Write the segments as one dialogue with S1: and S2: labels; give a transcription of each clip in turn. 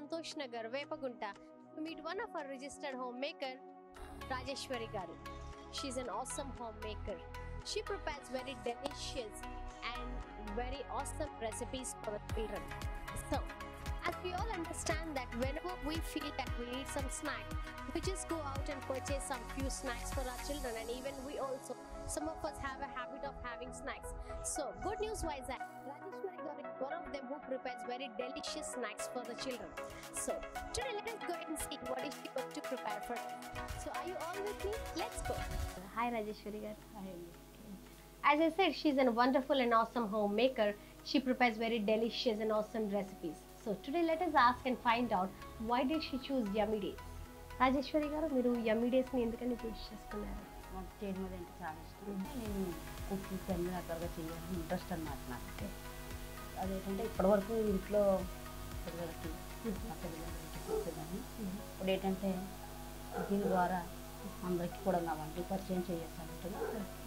S1: Santosh Nagar, Vepagunta, to meet one of our registered homemaker, Rajeshwari Garu. She's an awesome homemaker. She prepares very delicious and very awesome recipes for the children. So, as we all understand that whenever we feel that we need some snack, we just go out and purchase some few snacks for our children and even we also some of us have a habit of having snacks so good news wise that rajeshwari Gauri is one of them who prepares very delicious snacks for the children so today let us go ahead and see what is she going to prepare for us so are you all with me let's go hi rajeshwari Gauri. as i said she's a wonderful and awesome homemaker she prepares very delicious and awesome recipes so today let us ask and find out why did she choose yummy days Rajeshwari గారు మీరు యమ్మీ డేస్ని ఎందుకని చూస్ చేసుకున్నారు
S2: వంట చేయడం మీద అంటే చాలా ఇష్టం నేను కుకింగ్ అన్ని రకాలుగా చేయాలని ఇంట్రెస్ట్ అన్నమాట నాకు అదేంటంటే ఇప్పటివరకు ఇంట్లో పిల్లలకి మా పిల్లలకి చేసేదాన్ని ఇప్పుడు ఏంటంటే దీని ద్వారా అందరికీ కూడా నా వంటలు పరిచయం చేయాలంటే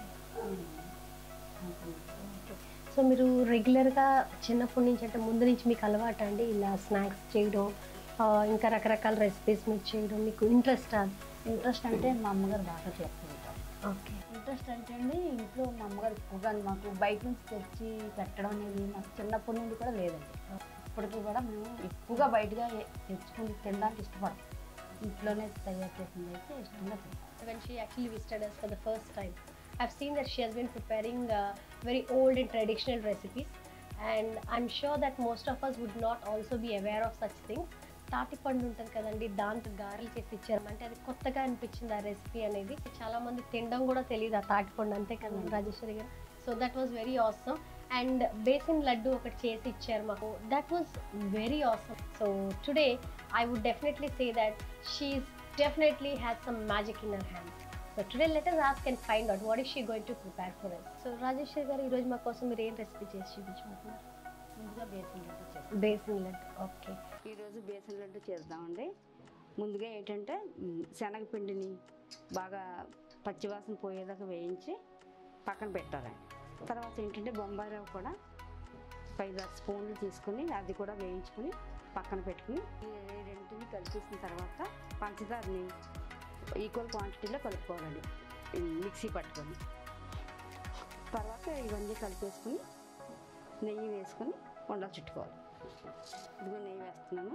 S1: సో మీరు రెగ్యులర్గా చిన్నప్పటి నుంచి అంటే ముందు నుంచి మీకు అలవాటు అండి ఇలా స్నాక్స్ చేయడం ఆ, ఇంకా రకరకాల రెసిపీస్ మీరు చేయడం మీకు ఇంట్రెస్ట్
S2: ఇంట్రెస్ట్ అంటే మా అమ్మగారు బాగా చేస్తూ ఉంటారు
S1: ఓకే
S2: ఇంట్రెస్ట్ అంటే అండి ఇంట్లో మా అమ్మగారు ఎక్కువగా మాకు బయట నుంచి తెచ్చి పెట్టడం అనేది నాకు చిన్నప్పటి నుండి కూడా లేదండి ఇప్పటికీ కూడా మేము ఎక్కువగా బయటగా ఏ- తెచ్చుకుని తినడానికి ఇష్టపడతాం ఇంట్లోనే తయారు చేసింది అయితే ఇష్టంగా తింటాం
S1: when she actually visited us for the first time. I've seen that she has been preparing uh, very old and traditional recipes, and I'm sure that most of us would not also be aware of such things. తాటి పండు ఉంటుంది కదండి దాంతో గారెలు చేసి ఇచ్చారు అంటే అది కొత్తగా అనిపించింది ఆ రెసిపీ అనేది చాలా మంది తినడం కూడా తెలియదు ఆ తాటి పండు అంతే కదా Rajeshwari garu so that was very awesome and besan laddu ఒకటి చేసి ఇచ్చారు మాకు that was very awesome so today I would definitely say that she is definitely has some magic in her hands. So today let us ask and find out what is she going to prepare for us. So Rajeshwari garu ఈరోజు మా కోసం మీరు ఏం recipe చేసి చూపించబోతున్నారు
S2: ముందుగా బేసన్ లడ్డు చేస్తాం
S1: basin laddu okay
S2: ఈరోజు బేసన్ లడ్డు చేద్దామండి ముందుగా ఏంటంటే మ్, శనగపిండిని బాగా పచ్చివాసన పోయేదాకా వేయించి పక్కన పెట్టాలండి తర్వాత ఏంటంటే బొంబాయి రవ్వ కూడా ఐదు ఆరు స్పూన్లు తీసుకుని అది కూడా వేయించుకుని పక్కన పెట్టుకుని ఈ రెంటిని కలిపేసిన తర్వాత పంచదారని ఈక్వల్ క్వాంటిటీలో కలుపుకోవాలండి ఈ మిక్సీ పట్టుకొని తర్వాత ఇవన్నీ కలిపేసుకుని నెయ్యి వేసుకొని ఉండ చుట్టుకోవాలి ఇదిగో నెయ్యి వేస్తున్నాను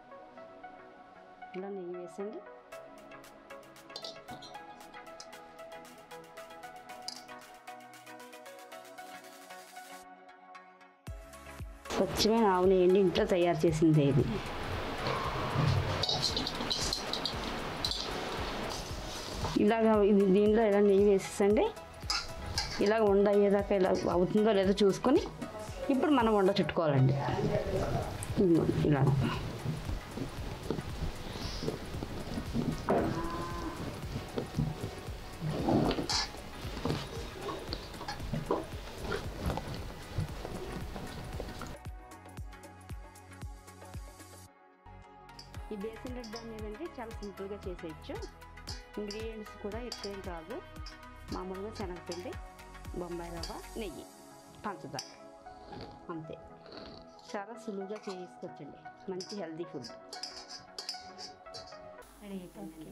S2: ఇలా నెయ్యి వేసండి స్వచ్ఛమైన ఆవు నెయ్యి ఇంట్లో తయారు చేసింది ఇది ఇలాగ ఇది దీనిలో ఇలా నెయ్యి వేసేసండి ఇలాగ ఉండ అయ్యేదాకా ఇలా అవుతుందో లేదో చూసుకొని ఇప్పుడు మనం వండ చుట్టుకోవాలండి ఇదిగో ఇలా ఈ బేసిన్ లడ్డు అనేదండి చాలా సింపుల్గా చేసేయచ్చు ఇంగ్రీడియంట్స్ కూడా ఎక్కువేం కాదు మామూలుగా శనగపిండి బొంబాయి రవ్వ నెయ్యి పంచదార అంతే చాలా సులువుగా చేసుకోవచ్చండి మంచి హెల్దీ ఫుడ్ రెడీ అయిపోయిందండి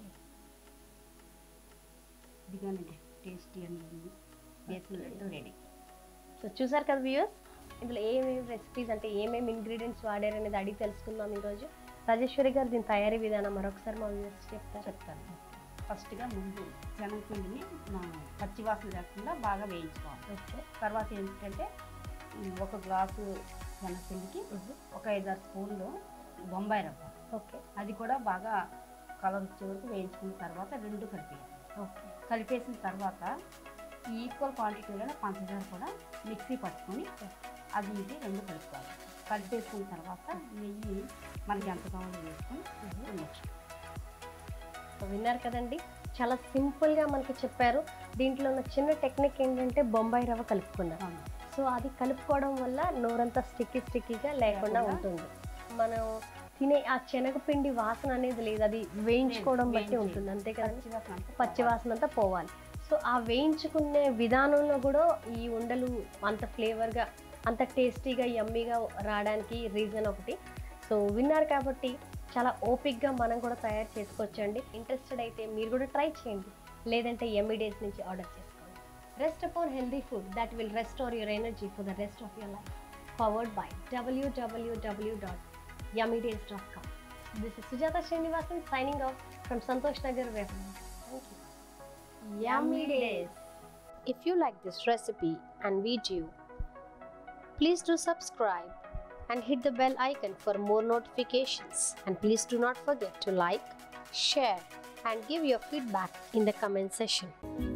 S2: ఇదిగోనండి టేస్టీ అండి బేసిన్ లడ్డు రెడీ
S1: సో చూసారు కదా వ్యూయర్స్ ఇందులో ఏమేమి రెసిపీస్ అంటే ఏమేమి ఇంగ్రీడియంట్స్ వాడారు అనేది అడిగి తెలుసుకుందాం ఈరోజు రాజేశ్వరి గారు దీని తయారీ విధానం మరొకసారి మా వ్యూయర్స్ చెప్తారు
S2: చెప్తాను ఫస్ట్గా ముందు శనగపిండిని మా పచ్చివాసన లేకుండా బాగా వేయించుకోవాలి
S1: ఓకే
S2: తర్వాత ఏంటంటే ఉమ్, ఒక గ్లాసు శనగపిండికి ఒక ఐదారు స్పూన్లు బొంబాయి రవ్వ
S1: ఓకే
S2: అది కూడా బాగా కలర్ వచ్చే వరకు వేయించుకున్న తర్వాత రెండు కలిపేయాలి
S1: ఓకే
S2: కలిపేసిన తర్వాత ఈ ఈక్వల్ క్వాంటిటీలో పంచదార కూడా మిక్సీ పట్టుకొని అది ఇది రెండు కలుపుకోవాలి కలిపేసుకున్న తర్వాత నెయ్యి మనకి ఎంత కావాలో వేసుకొని ఉండొచ్చు
S1: సో విన్నారు కదండి చాలా సింపుల్గా మనకి చెప్పారు దీంట్లో ఉన్న చిన్న టెక్నిక్ ఏంటంటే బొంబాయి రవ్వ కలుపుకున్నారు
S2: అవును.
S1: సో అది కలుపుకోవడం వల్ల నోరంతా స్టిక్కీ స్టిక్కీగా లేకుండా
S2: లేకుండా
S1: ఉంటుంది మనం తినే ఆ శనగపిండి వాసన అనేది లేదు అది వేయించుకోవడం బట్టి
S2: వేయించి.
S1: ఉంటుంది అంతే కదండి
S2: పచ్చివాసన అంతా
S1: పచ్చి వాసన అంతా పోవాలి సో ఆ వేయించుకునే విధానంలో కూడా ఈ ఉండలు అంత ఫ్లేవర్గా అంత టేస్టీగా యమ్మీగా రావడానికి రీజన్ ఒకటి సో విన్నారు కాబట్టి చాలా ఓపిక్గా మనం కూడా తయారు చేసుకోవచ్చండి ఇంట్రెస్టెడ్ అయితే మీరు కూడా ట్రై చేయండి లేదంటే ఎమ్మీ డేస్ నుంచి ఆర్డర్ చేసుకోండి rest upon healthy food that will restore your energy for the rest of your life powered by డబ్ల్యూడబ్ల్యూడబ్ల్యూ dot yummy.com. This is Sujata Srinivasan signing off from Santosh Nagar, Vietnam. Thank you. Yummy Days. If you like this recipe and video, please do subscribe and hit the bell icon for more notifications. And please do not forget to like, share, and give your feedback in the comment section.